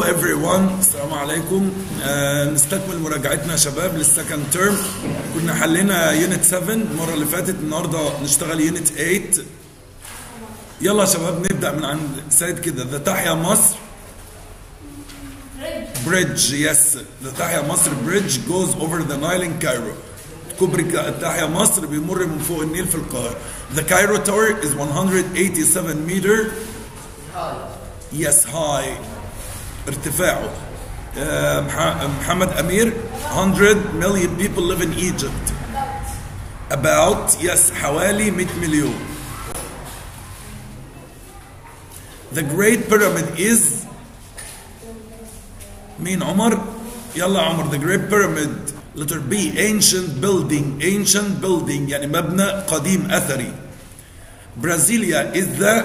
everyone السلام عليكم آه نستكمل مراجعتنا يا شباب للسكند تيرم كنا حلينا يونت 7 المره اللي فاتت النهارده نشتغل يونت 8 يلا يا شباب نبدا من عند سيد كده ذا تحيا مصر بريدج يس ذا تحيا مصر بريدج جوز اوفر ذا نايل ان كايرو كوبري تحيا مصر بيمر من فوق النيل في القاهره The Cairo Tower is 187 meter yes high ارتفاعه آه، مح- محمد أمير 100 million people live in Egypt about yes حوالي 100 مليون The Great Pyramid is مين عمر؟ يلا يا عمر The Great Pyramid letter B ancient building ancient building يعني مبنى قديم أثري Brasilia is the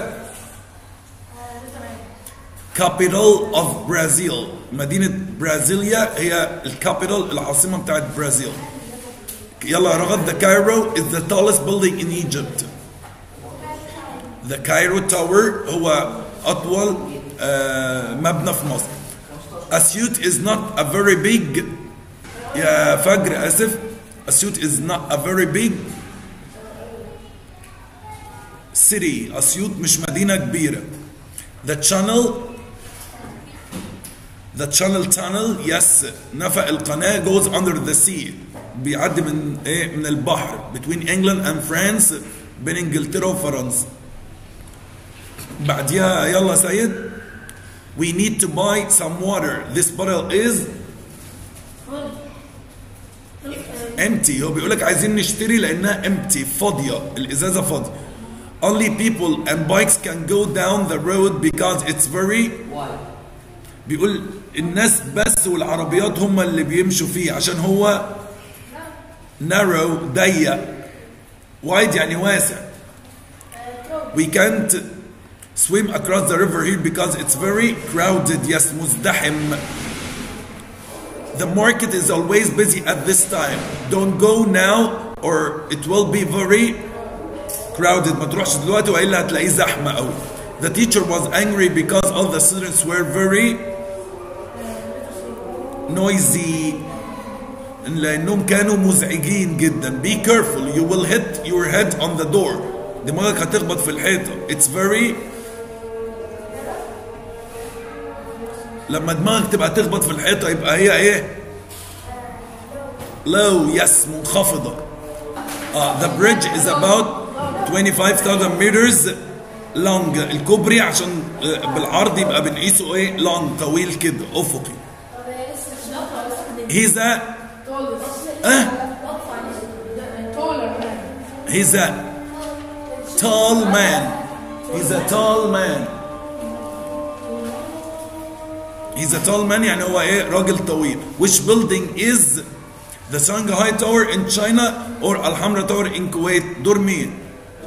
capital of Brazil مدينة برازيليا هي الكابيتال العاصمة بتاعت برازيل يلا يا رغد the Cairo is the tallest building in Egypt the Cairo Tower هو أطول آه، مبنى في مصر Asyut is not a very big يا فجر آسف Asyut is not a very big city أسيوط مش مدينة كبيرة the channel The channel tunnel yes نفق القناة goes under the sea بيعدي من ايه من البحر between England and France بين انجلترا وفرنسا بعديها يلا سيد we need to buy some water this bottle is empty هو بيقول لك عايزين نشتري لانها empty فاضيه الازازه فاضيه only people and bikes can go down the road because it's very بيقول الناس بس والعربيات هم اللي بيمشوا فيه عشان هو narrow ضيق wide يعني واسع we can't swim across the river here because it's very crowded yes مزدحم the market is always busy at this time don't go now or it will be very crowded ما تروحش دلوقتي والا هتلاقيه زحمه قوي the teacher was angry because all the students were very noisy لانهم كانوا مزعجين جدا be careful you will hit your head on the door دماغك هتخبط في الحيطه it's very لما دماغك تبقى تخبط في الحيطه يبقى هي ايه low yes منخفضه uh, the bridge is about 25,000 meters long الكوبري عشان آه، بالعرض يبقى بنقيسه ايه long طويل كده افقي he's a اه he's a tall man he's a tall man he's a tall man يعني هو ايه راجل طويل which building is the Shanghai Tower in China or Alhambra Tower in Kuwait دور مين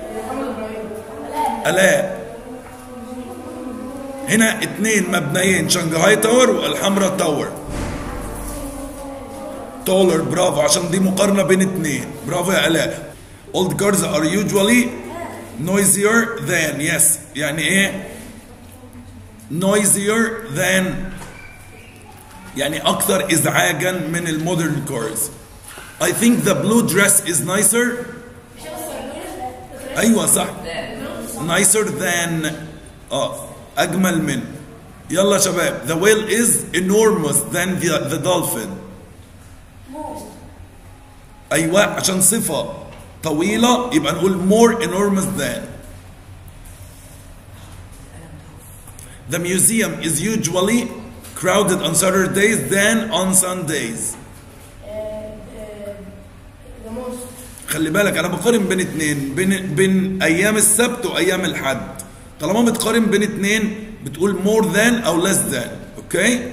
آلاء هنا اتنين مبنيين شنغهاي تاور والحمرا تاور تولر برافو عشان دي مقارنة بين اتنين برافو يا آلاء old cars are usually noisier than yes يعني ايه noisier than يعني أكثر إزعاجا من المودرن cars I think the blue dress is nicer أيوة صح nicer than اه اجمل من يلا يا شباب the whale is enormous than the, the dolphin ايوه عشان صفه طويله يبقى نقول more enormous than the museum is usually crowded on Saturdays than on Sundays خلي بالك انا بقارن بين اتنين بين بين ايام السبت وايام الحد طالما بتقارن بين اتنين بتقول more than او less than اوكي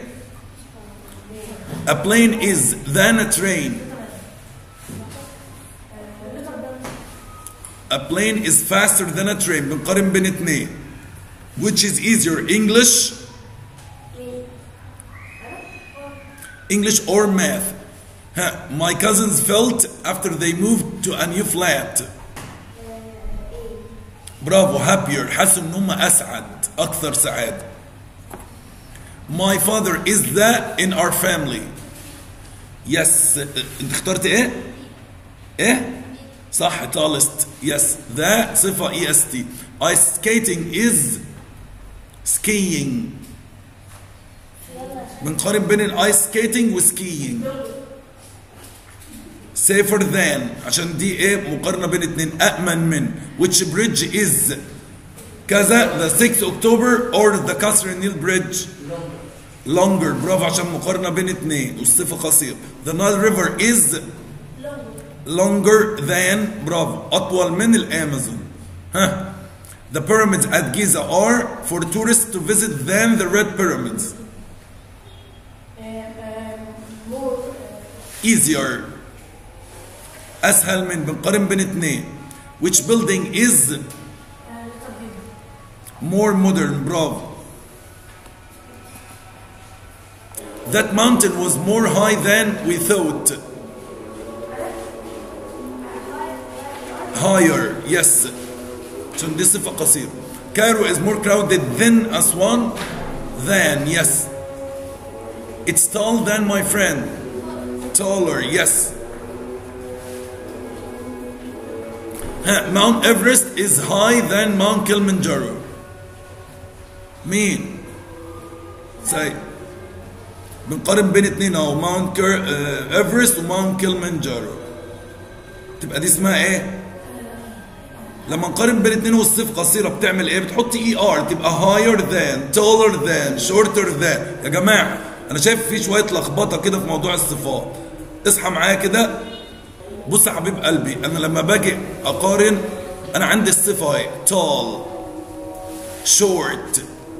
a plane is than a train a plane is faster than a train بنقارن بين اتنين which is easier English English or math ها my cousins felt after they moved to a new flat برافو happier حسوا ان هم اسعد اكثر سعاده My father is the in our family. Yes. انت اخترت ايه؟ ايه؟ صح tallest. Yes. The صفة اي اس تي. Ice skating is skiing. بنقارن بين الايس سكيتنج وسكينج. safer than عشان دي ايه مقارنة بين اتنين أأمن من which bridge is كذا the 6 October or the كسر النيل bridge longer برافو عشان مقارنة بين اتنين والصفة قصير the Nile river is longer than برافو أطول من الأمازون ها the pyramids at Giza are for tourists to visit than the red pyramids more easier أسهل من بنقارن بين اتنين which building is more modern برافو That mountain was more high than we thought. Higher, yes. عشان دي صفة قصيرة. Cairo is more crowded than Aswan. Than, yes. It's tall than my friend. Taller, yes. ها, Mount Everest is high than Mount Kilimanjaro. مين؟ say بنقارن بين اتنين اهو ماونت كير آه، ايفرست وماونت كيلمنجارو تبقى دي اسمها ايه؟ لما نقارن بين اتنين والصفة قصيرة بتعمل ايه؟ بتحط اي ار تبقى higher than taller than shorter than يا جماعة انا شايف في شوية لخبطة كده في موضوع الصفات اصحى معايا كده بص يا حبيب قلبي انا لما باجي اقارن انا عندي الصفة اهي tall short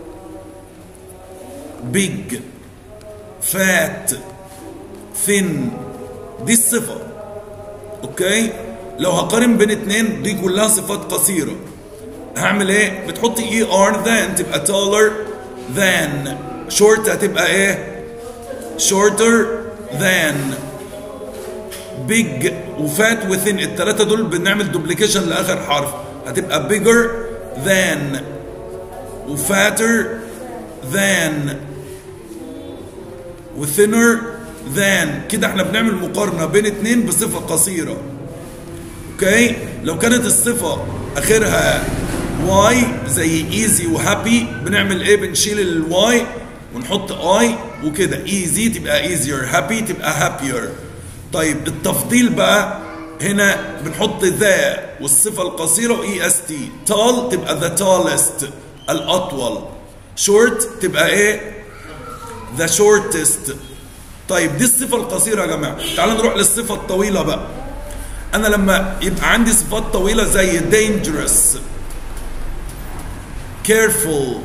big fat thin دي الصفة اوكي لو هقارن بين اتنين دي كلها صفات قصيرة هعمل ايه بتحط اي ار than تبقى taller than short هتبقى ايه shorter than big وفات within التلاتة دول بنعمل دوبليكيشن لاخر حرف هتبقى bigger than وfatter than وثينر ذان كده احنا بنعمل مقارنة بين اتنين بصفة قصيرة اوكي لو كانت الصفة اخرها واي زي ايزي وهابي بنعمل ايه بنشيل الواي ونحط اي وكده ايزي تبقى ايزير هابي تبقى هابير طيب التفضيل بقى هنا بنحط ذا والصفة القصيرة واي اس تي تال تبقى ذا tallest الاطول شورت تبقى ايه the shortest طيب دي الصفة القصيرة يا جماعة تعالوا نروح للصفة الطويلة بقى أنا لما يبقى عندي صفات طويلة زي dangerous careful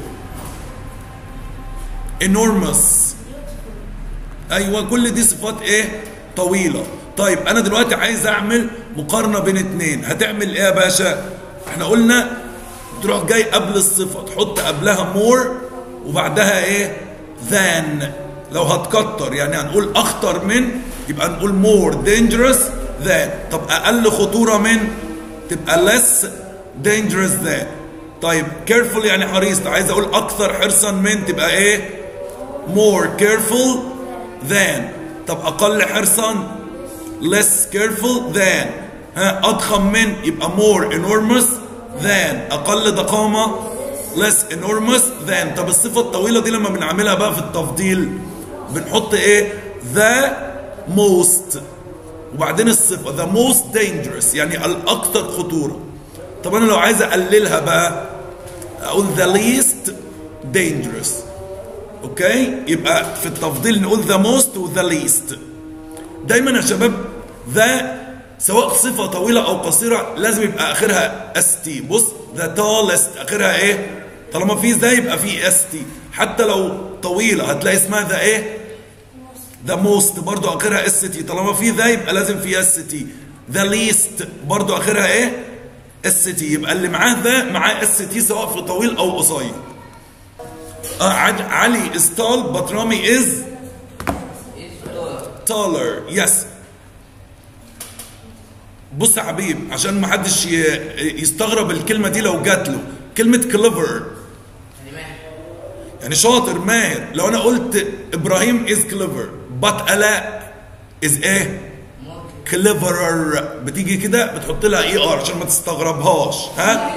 enormous أيوة كل دي صفات إيه طويلة طيب أنا دلوقتي عايز أعمل مقارنة بين اتنين هتعمل إيه يا باشا إحنا قلنا تروح جاي قبل الصفة تحط قبلها more وبعدها إيه than لو هتكتر يعني هنقول اخطر من يبقى نقول more dangerous than طب اقل خطوره من تبقى less dangerous than طيب careful يعني حريص عايز اقول اكثر حرصا من تبقى ايه more careful than طب اقل حرصا less careful than ها اضخم من يبقى more enormous than اقل ضخامه less enormous than طب الصفة الطويلة دي لما بنعملها بقى في التفضيل بنحط ايه the most وبعدين الصفة the most dangerous يعني الأكثر خطورة طب أنا لو عايز أقللها بقى أقول the least dangerous أوكي يبقى في التفضيل نقول the most و the least دايما يا شباب the سواء صفة طويلة أو قصيرة لازم يبقى آخرها اس تي بص the tallest آخرها إيه؟ طالما في ذا يبقى في اس تي حتى لو طويلة هتلاقي اسمها ذا إيه؟ the most برضو آخرها اس تي طالما في ذا يبقى لازم في اس تي the least برضو آخرها إيه؟ اس تي يبقى اللي معاه ذا معاه اس تي سواء في طويل أو قصير آه عد- علي is tall but Rami is taller yes بص يا حبيب عشان ما حدش ي- يستغرب الكلمة دي لو جات له كلمة clever يعني يعني شاطر ماهر لو انا قلت ابراهيم از كليفر بات الاء از ايه كليفرر بتيجي كده بتحط لها اي ار عشان ما تستغربهاش ها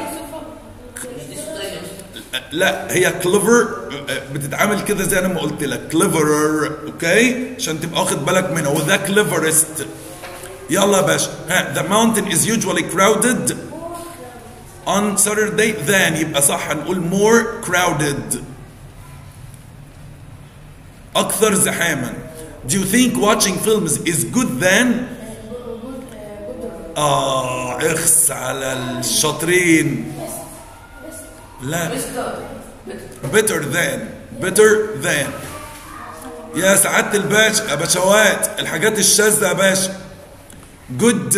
لا هي كليفر بتتعامل كده زي انا ما قلت لك كليفرر اوكي عشان تبقى واخد بالك منها وذا كليفرست يلا يا باشا ها the mountain is usually crowded on Saturday then يبقى صح هنقول more crowded أكثر زحاما Do you think watching films is good then? آه اخس على الشاطرين لا better than better than يا سعادة الباشا يا باشوات الحاجات الشاذة يا باشا good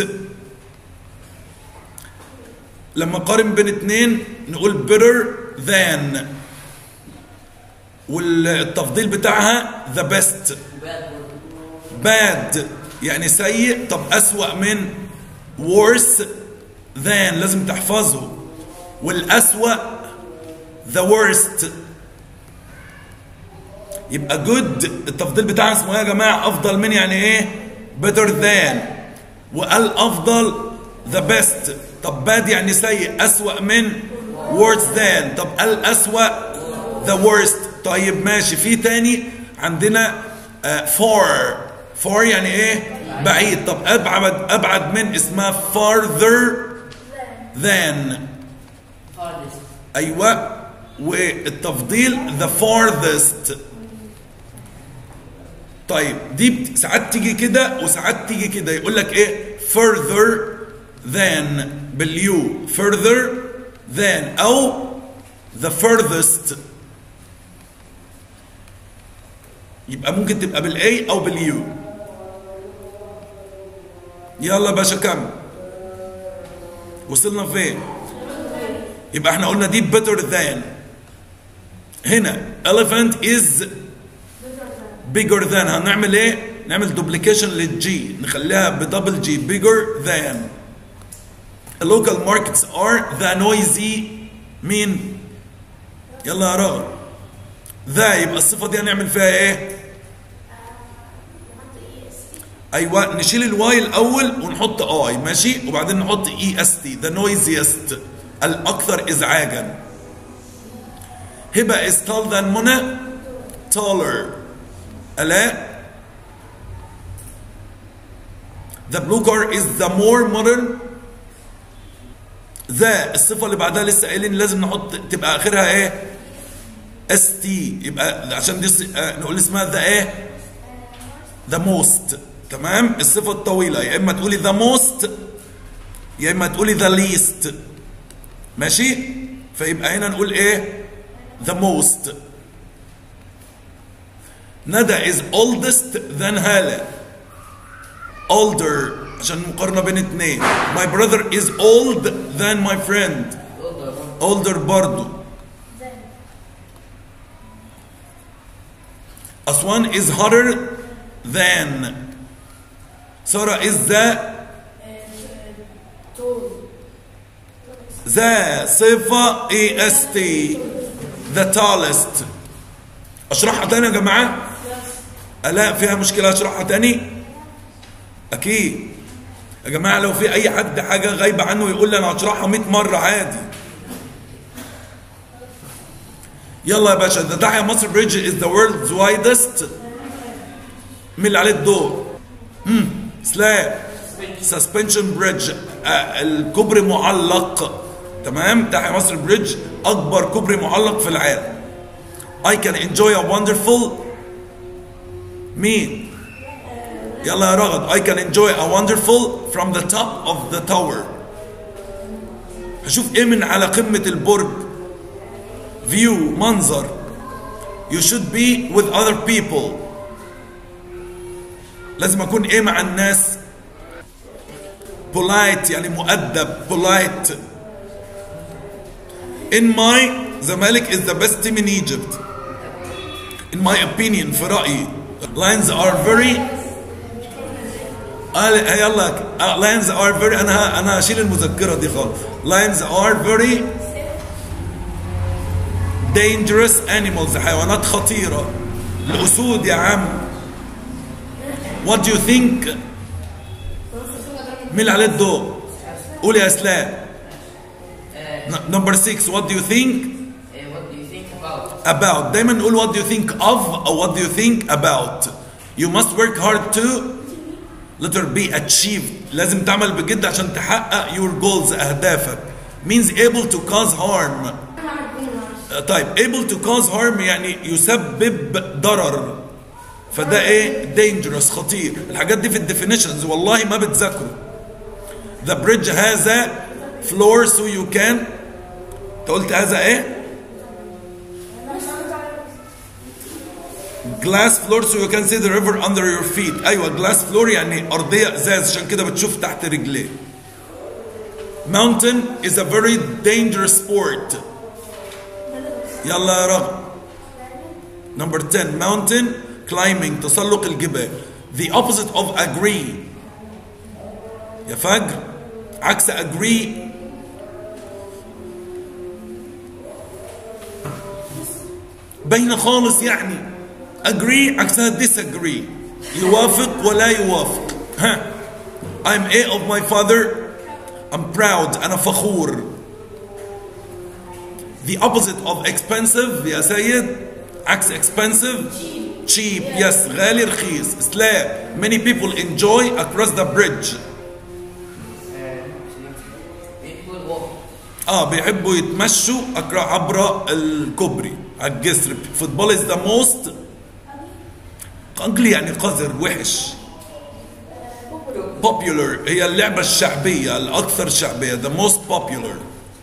لما قارن بين اتنين نقول better than والتفضيل بتاعها the best bad يعني سيء طب أسوأ من worse than لازم تحفظه والأسوأ the worst يبقى good التفضيل بتاعها اسمه ايه يا جماعة أفضل من يعني إيه better than وقال أفضل the best طب bad يعني سيء أسوأ من worse than طب قال أسوأ the worst طيب ماشي في تاني عندنا uh, far far يعني ايه بعيد طب ابعد ابعد من اسمها farther than ايوه والتفضيل the farthest طيب دي بت- ساعات تيجي كده وساعات تيجي كده يقول لك ايه further than باليو further than او the furthest يبقى ممكن تبقى بالاي او باليو يلا يا باشا كم وصلنا فين يبقى احنا قلنا دي better than هنا elephant is bigger than هنعمل ايه نعمل duplication للجي نخليها بدبل جي bigger than local markets are the noisy مين يلا يا راغب ذا يبقى الصفة دي هنعمل فيها ايه ايوه نشيل الواي الاول ونحط اي ماشي وبعدين نحط اي اس تي ذا نويزيست الاكثر ازعاجا هبه is tall than منى taller الاء the blue car is the more modern ذا الصفه اللي بعدها لسه قايلين لازم نحط تبقى اخرها ايه اس تي يبقى عشان دي س- آه، نقول اسمها ذا ايه ذا موست تمام الصفه الطويله يا اما تقولي ذا موست يا اما تقولي ذا ليست ماشي فيبقى هنا نقول ايه ذا موست ندى is oldest than هالة older عشان مقارنة بين اتنين my brother is old than my friend older برضو أسوان is hotter than سارة is the ذا صفة اي اس تي the tallest اشرحها تاني يا جماعة الا فيها مشكلة اشرحها تاني اكيد يا جماعة لو في اي حد حاجة غايبة عنه يقول لي انا هشرحها 100 مرة عادي يلا يا باشا the تحيا مصر بريدج is the world's widest مين اللي عليه الدور؟ امم سلاب سسبنشن بريدج الكوبري معلق تمام تحيا مصر بريدج اكبر كوبري معلق في العالم I can enjoy a wonderful مين يلا يا رغد I can enjoy a wonderful from the top of the tower هشوف ايه من على قمة البرج view منظر you should be with other people لازم اكون ايه مع الناس polite يعني مؤدب polite in my Zamalek is the best team in Egypt in my opinion في رأيي lions are very قال يلا uh, lions are very انا انا هشيل المذكره دي خالص lions are very dangerous animals حيوانات خطيرة الأسود يا عم what do you think مين اللي عليه الضوء قول يا اسلام نمبر 6 what do you think Uh, what do you think about? about دايما نقول what do you think of او what do you think about you must work hard to letter B achieve لازم تعمل بجد عشان تحقق your goals اهدافك means able to cause harm آه، طيب able to cause harm يعني يسبب ضرر فده ايه dangerous خطير الحاجات دي في الديفينيشنز والله ما بتذاكروا the bridge has a floor so you can انت قلت هذا ايه glass floor so you can see the river under your feet ايوه glass floor يعني ارضيه ازاز عشان كده بتشوف تحت رجليه mountain is a very dangerous sport يلا يا رغم number 10 mountain climbing تسلق الجبال the opposite of agree يا فجر عكس agree باينه خالص يعني agree عكسها disagree يوافق ولا يوافق ها I'm a of my father I'm proud أنا فخور the opposite of expensive يا سيد عكس expensive cheap yes غالي رخيص سلاب many people enjoy across the bridge People walk. اه بيحبوا يتمشوا أكرا عبر الكوبري على الجسر فوتبول is the most ugly يعني قذر وحش popular هي اللعبة الشعبية الأكثر شعبية the most popular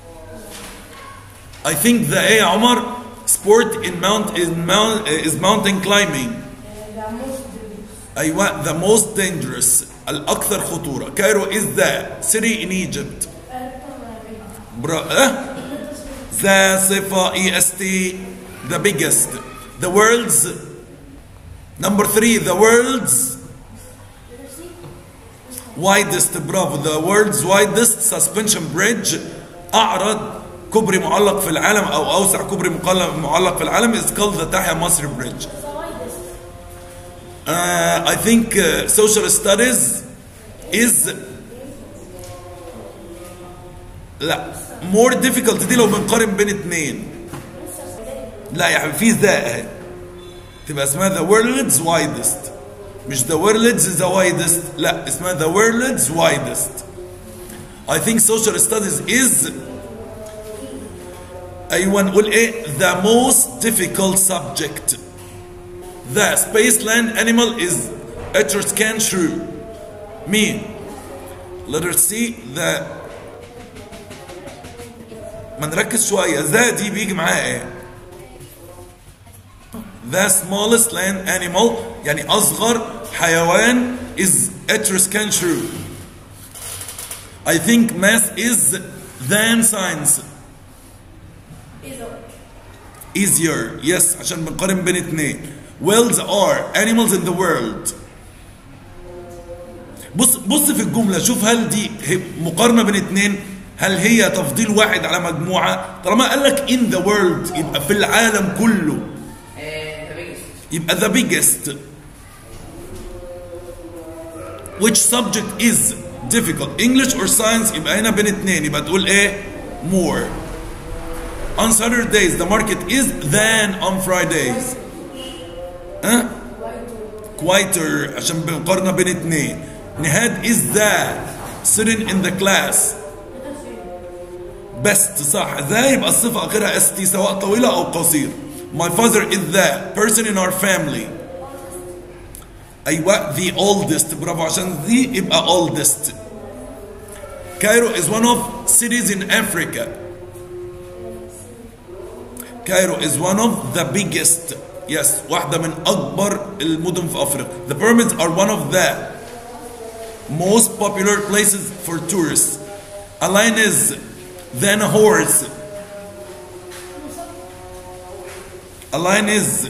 I think the ايه يا عمر sport in mount in mount is mountain climbing أيوة the most dangerous الأكثر خطورة كايرو is the city in Egypt برا اه ذا صفة اي اس تي the biggest the world's number three the world's widest برافو the world's widest suspension bridge أعرض كوبري معلق في العالم أو أوسع كوبري مقل- معلق في العالم is called the تحيا مصر bridge uh, I think uh, social studies is لا more difficult دي لو بنقارن بين اتنين لا يا حبيبي في ذا اهي تبقى اسمها the world's widest مش the world's the widest لا اسمها the world's widest I think social studies is ايوه نقول ايه the most difficult subject the space land animal is Etruscan shrew مين letter C the ما نركز شويه ذا دي بيجي معاها ايه The smallest land animal يعني أصغر حيوان is Etruscan shrew. I think math is than science. Easier. Yes عشان بنقارن بين اتنين. Whales are animals in the world. بص بص في الجملة شوف هل دي هي مقارنة بين اتنين هل هي تفضيل واحد على مجموعة طالما قال لك in the world يبقى في العالم كله And the biggest. يبقى the biggest which subject is difficult English or science يبقى هنا بين اتنين يبقى تقول ايه more on Saturdays the market is than on Fridays ها quieter عشان بنقارنة بين اتنين نهاد is the sitting in the class best صح ذا يبقى الصفة آخرها اس تي سواء طويلة أو قصير My father is the person in our family أيوة the oldest برافو عشان ذي يبقى oldest Cairo is one of cities in Africa Cairo is one of the biggest yes واحدة من أكبر المدن في أفريقيا The pyramids are one of the most popular places for tourists A lion is then a horse A lion is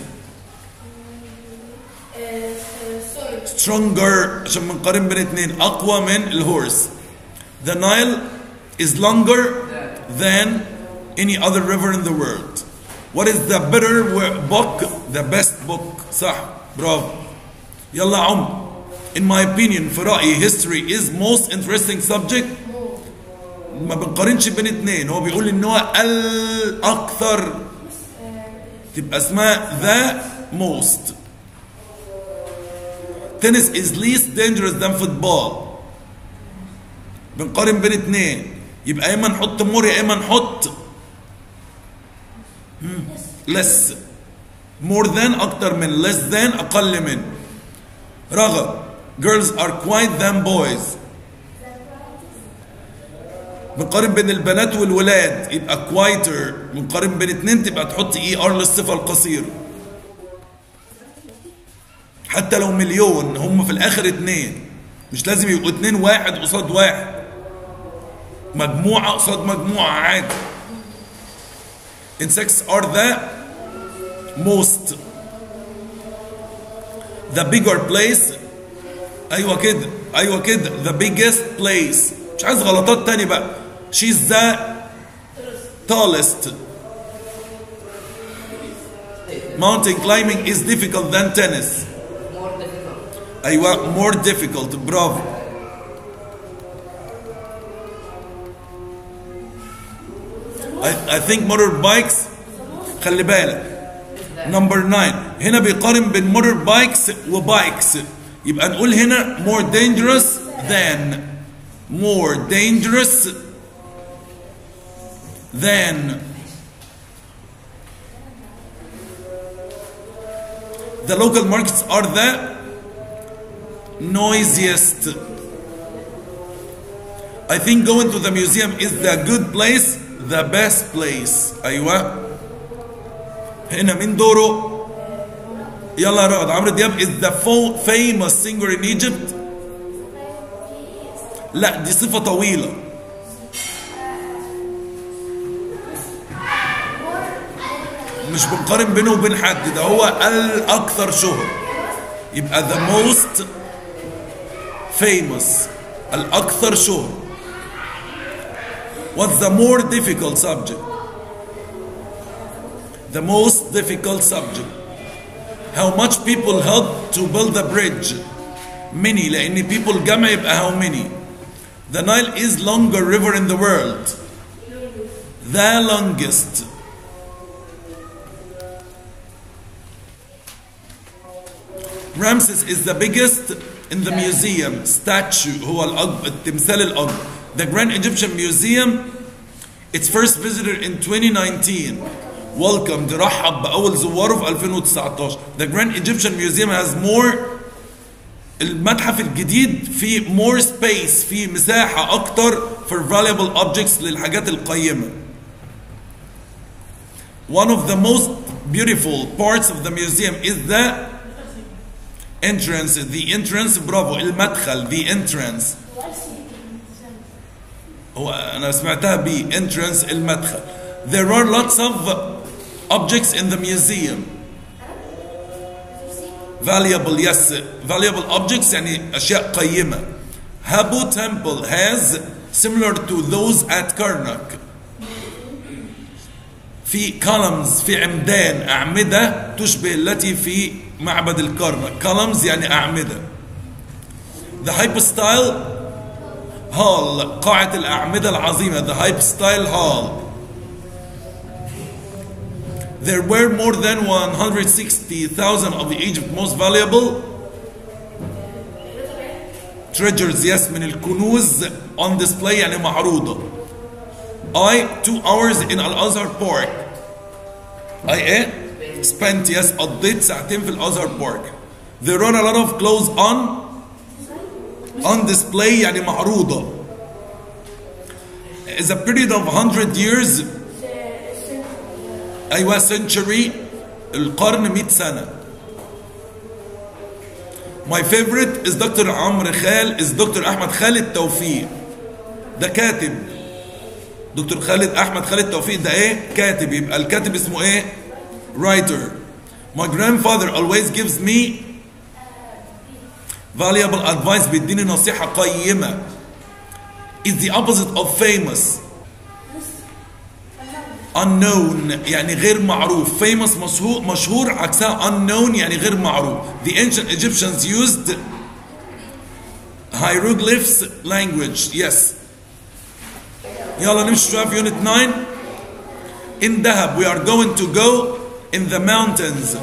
stronger عشان بنقارن بين اتنين أقوى من الهورس The Nile is longer than any other river in the world What is the better wo- book? The best book. صح برافو. يلا يا عمر. In my opinion في رأيي history is most interesting subject. ما بنقارنش بين اتنين هو بيقول ان هو الاكثر تبقى اسمها the most. Tennis is least dangerous than football. بنقارن بين اتنين يبقى يا اما نحط مور يا اما نحط less more than اكتر من less than اقل من رغم girls are quiet than boys بنقارن بين البنات والولاد يبقى quieter بنقارن بين اتنين تبقى تحط اي ار للصفه القصيره حتى لو مليون هم في الاخر اتنين مش لازم يبقوا اتنين واحد قصاد واحد مجموعة قصاد مجموعة عادي insects are the most the bigger place ايوه كده ايوه كده the biggest place مش عايز غلطات تاني بقى she's the tallest mountain climbing is difficult than tennis More difficult. ايوه more difficult برافو I, I think motorbikes خلي بالك نمبر 9 هنا بيقارن بين motorbikes وبايكس يبقى نقول هنا more dangerous than more dangerous than the local markets are the noisiest. I think going to the museum is the good place, the best place. أيوة. هنا مين دوره؟ يلا يا رغد عمرو دياب is the fo- famous singer in Egypt. لا دي صفة طويلة. مش بنقارن بينه وبين حد ده هو الأكثر شهرة. يبقى the most famous الأكثر شهرة What's the more difficult subject? The most difficult subject How much people help to build the bridge? Many لأن people جمع يبقى how many? The Nile is longer river in the world The longest Ramses is the biggest in the museum statue هو الأكبر التمثال الأكبر The Grand Egyptian Museum its first visitor in 2019 welcome رحب بأول زواره في 2019 The Grand Egyptian Museum has more المتحف الجديد في more space في مساحة أكتر for valuable objects للحاجات القيمة One of the most beautiful parts of the museum is the entrance the entrance برافو المدخل the entrance هو انا سمعتها ب entrance المدخل there are lots of objects in the museum valuable yes valuable objects يعني اشياء قيمه Habu temple has similar to those at Karnak في columns في عمدان أعمدة تشبه التي في معبد الكرنك columns يعني أعمدة the hypostyle hall قاعة الأعمدة العظيمة the hypostyle hall there were more than 160,000 of Egypt's most valuable treasures yes من الكنوز on display يعني معروضة I two hours in Al-Azhar Park I ايه spent yes قضيت ساعتين في الازهر بارك there are a lot of clothes on on display يعني معروضة is a period of 100 years أيوة century القرن 100 سنة My favorite is Dr. عمرو خال is Dr. أحمد خالد توفيق ده كاتب دكتور خالد أحمد خالد توفيق ده إيه؟ كاتب يبقى الكاتب اسمه إيه؟ writer. My grandfather always gives me valuable advice بيديني نصيحة قيمة. Is the opposite of famous. unknown يعني غير معروف famous مشهور مشهور عكسها unknown يعني غير معروف the ancient Egyptians used hieroglyphs language yes يلا نمشي شوية في unit 9 in دهب we are going to go in the mountains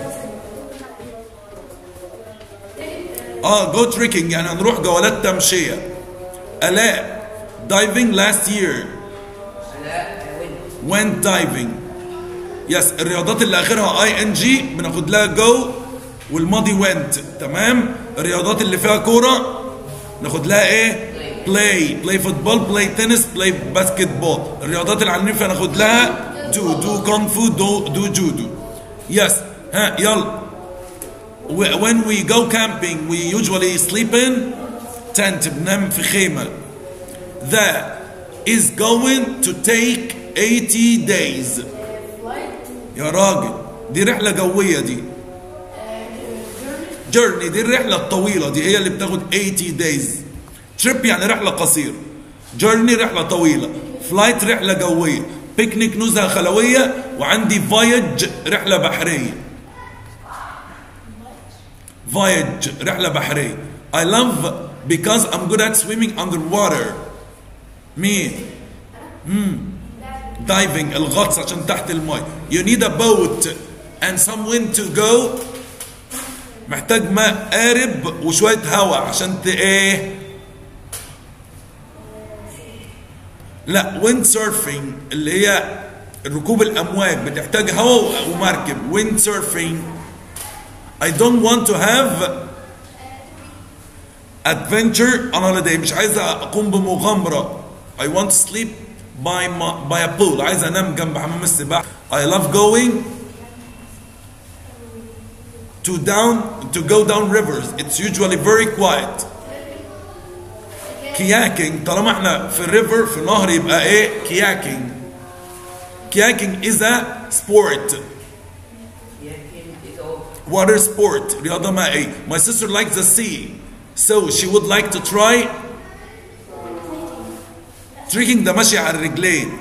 اه go trekking يعني هنروح جولات تمشية آلاء diving last year لا وين went diving يس الرياضات اللي اخرها اي ان جي بناخد لها جو والماضي went تمام الرياضات اللي فيها كوره ناخد لها ايه بلاي بلاي فوتبول بلاي تنس بلاي باسكت بول الرياضات اللي عنيفه ناخد لها دو دو كونغ فو دو دو جودو يس ها يلا We- when we go camping we usually sleep in tent بننام في خيمه that is going to take 80 days يا راجل دي رحلة جوية دي جيرني دي الرحلة الطويلة دي هي اللي بتاخد 80 days تريب يعني رحلة قصيرة جيرني رحلة طويلة فلايت رحلة جوية بيكنيك نزهة خلوية وعندي فايج رحلة بحرية فايج رحلة بحرية I love because I'm good at swimming underwater مين diving الغطس عشان تحت الماء you need a boat and some wind to go محتاج ماء قارب وشوية هواء عشان ت ايه لا wind surfing اللي هي ركوب الامواج بتحتاج هواء ومركب wind surfing I don't want to have adventure on holiday مش عايز اقوم بمغامرة I want to sleep by my, by a pool عايز انام جنب حمام السباحة I love going to down to go down rivers it's usually very quiet كياكينج طالما احنا في الريفر في نهر يبقى ايه كياكينج كياكينج is a sport يمكن إذا water sport رياضة مائية my sister likes the sea so she would like to try trekking ده ماشي على الرجلين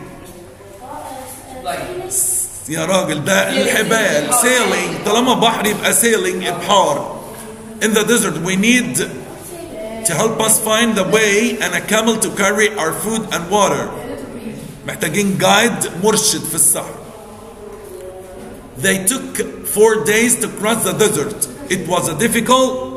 لايك يا راجل ده الحبال sailing طالما بحر يبقى sailing ابحار in the desert we need to help us find the way and a camel to carry our food and water محتاجين جايد مرشد في الصحراء they took four days to cross the desert it was a difficult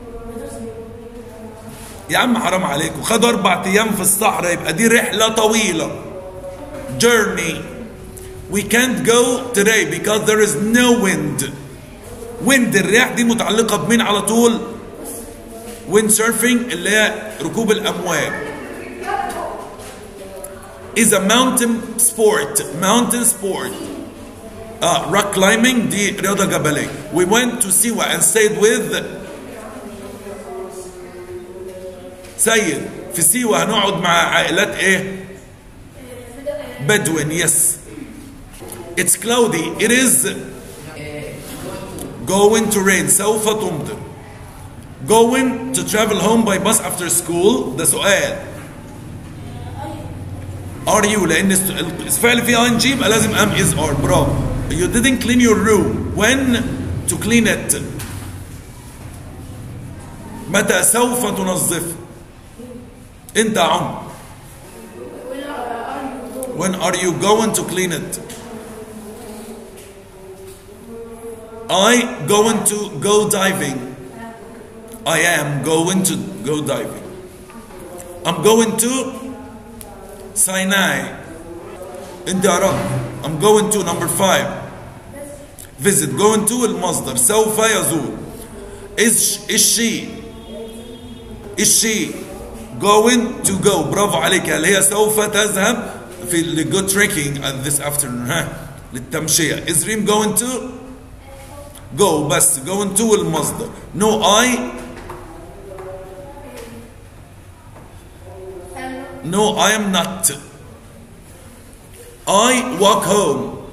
يا عم حرام عليكم خدوا اربع ايام في الصحراء يبقى دي رحله طويله journey we can't go today because there is no wind wind الرياح دي متعلقة بمين على طول wind surfing اللي هي ركوب الأمواج is a mountain sport mountain sport آه rock climbing دي رياضة جبلية we went to Siwa and stayed with سيد في سيوة هنقعد مع عائلات ايه بدوين يس It's cloudy. It is going to rain. سوف تمطر. Going to travel home by bus after school. ده سؤال. Are you لأن الفعل فيه ان جي يبقى لازم am is are. برافو. You didn't clean your room. When to clean it. متى سوف تنظف؟ أنت يا عمر. When are you going to clean it? I going to go diving. I am going to go diving. I'm going to Sinai. انت يا رب. I'm going to number five. Visit. Going to المصدر. سوف يزور. Is is she? Is she going to go? برافو عليك هل هي سوف تذهب في ال go trekking at this afternoon ها للتمشية. Is Reem going to? go بس going to المصدر no I no I am not I walk home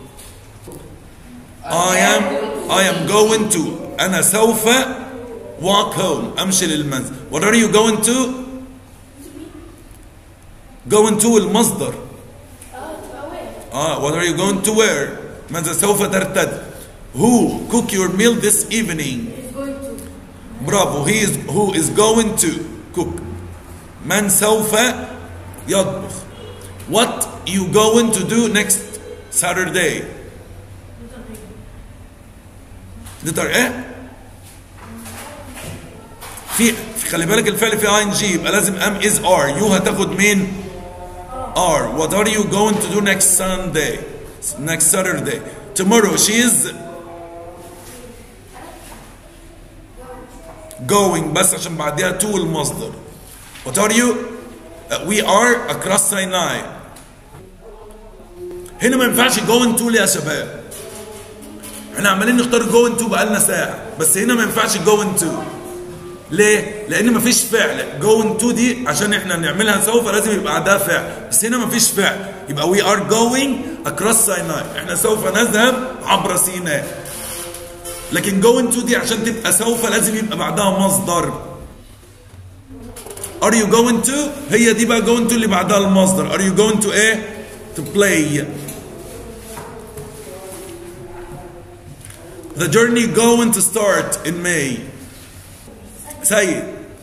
I am I am going to أنا سوف walk home أمشي للمنزل what are you going to going to المصدر اه اه what are you going to wear ماذا سوف ترتدي who cook your meal this evening He's going to. برافو he is who is going to cook من سوف يطبخ what you going to do next Saturday نقدر ايه في خلي بالك الفعل في اي ان جي يبقى لازم ام از ار يو هتاخد مين ار what are you going to do next Sunday next Saturday tomorrow she is going بس عشان بعدها to المصدر what are you Uh, we are across Sinai هنا ما ينفعش going to يا شباب احنا عمالين نختار going to بقالنا ساعة بس هنا ما ينفعش going to ليه؟ لأن مفيش فعل going to دي عشان احنا نعملها سوف لازم يبقى بعدها فعل بس هنا مفيش فعل يبقى we are going across Sinai احنا سوف نذهب عبر سيناء لكن going to دي عشان تبقى سوف لازم يبقى بعدها مصدر Are you going to هي دي بقى going to اللي بعدها المصدر Are you going to ايه to play The journey going to start in May سيد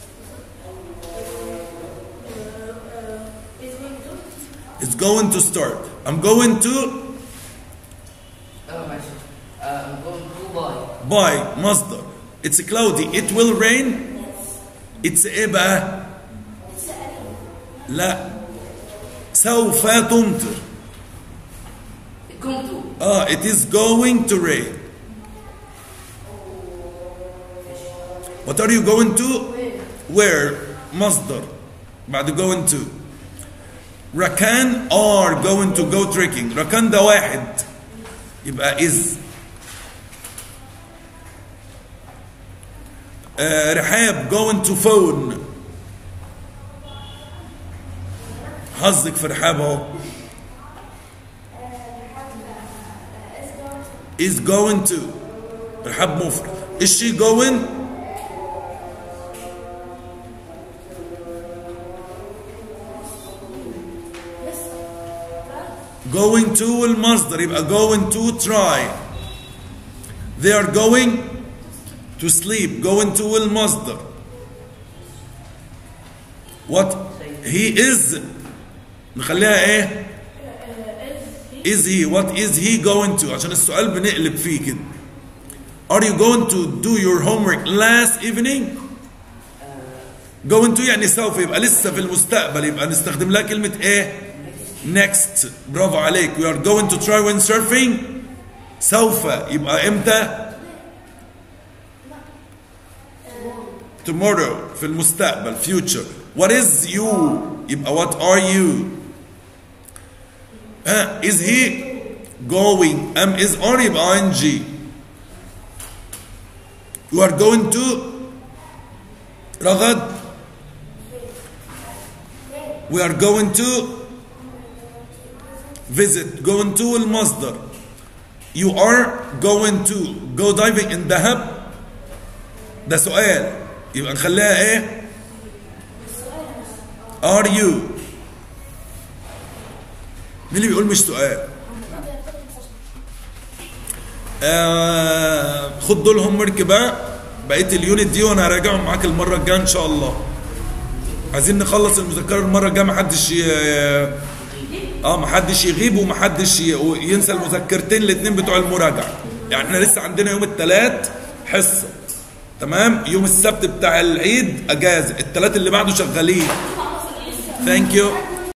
He's going to. It's going to start I'm going to اه ماشي آه، I'm going to buy buy مصدر It's cloudy It will rain It's ايه بقى لا سوف تمطر It's going to اه it is going to rain What are you going to where مصدر بعد going to ركان are going to go trekking ركان ده واحد يبقى is آه رحاب going to phone حظك في رحاب اهو is going to رحاب مفرد is she going going to المصدر يبقى going to try they are going to sleep going to المصدر what he is نخليها ايه is he what is he going to عشان السؤال بنقلب فيه كده are you going to do your homework last evening going to يعني سوف يبقى لسه في المستقبل يبقى نستخدم لها كلمة ايه next برافو عليك we are going to try windsurfing سوف يبقى امتى tomorrow في المستقبل future what is you يبقى what are you ها is he going am is are يبقى ing you are going to رغد we are going to visit going to المصدر you are going to go diving in دهب ده سؤال يبقى نخليها ايه are you مين اللي بيقول مش سؤال آه خد دول هم بقى بقيه اليونت دي وانا هراجعهم معاك المره الجايه ان شاء الله عايزين نخلص المذكره المره الجايه ما حدش ي... اه ما حدش يغيب وما حدش ي... ينسى المذكرتين الاثنين بتوع المراجعه يعني احنا لسه عندنا يوم الثلاث حصه تمام يوم السبت بتاع العيد اجازه الثلاث اللي بعده شغالين ثانك يو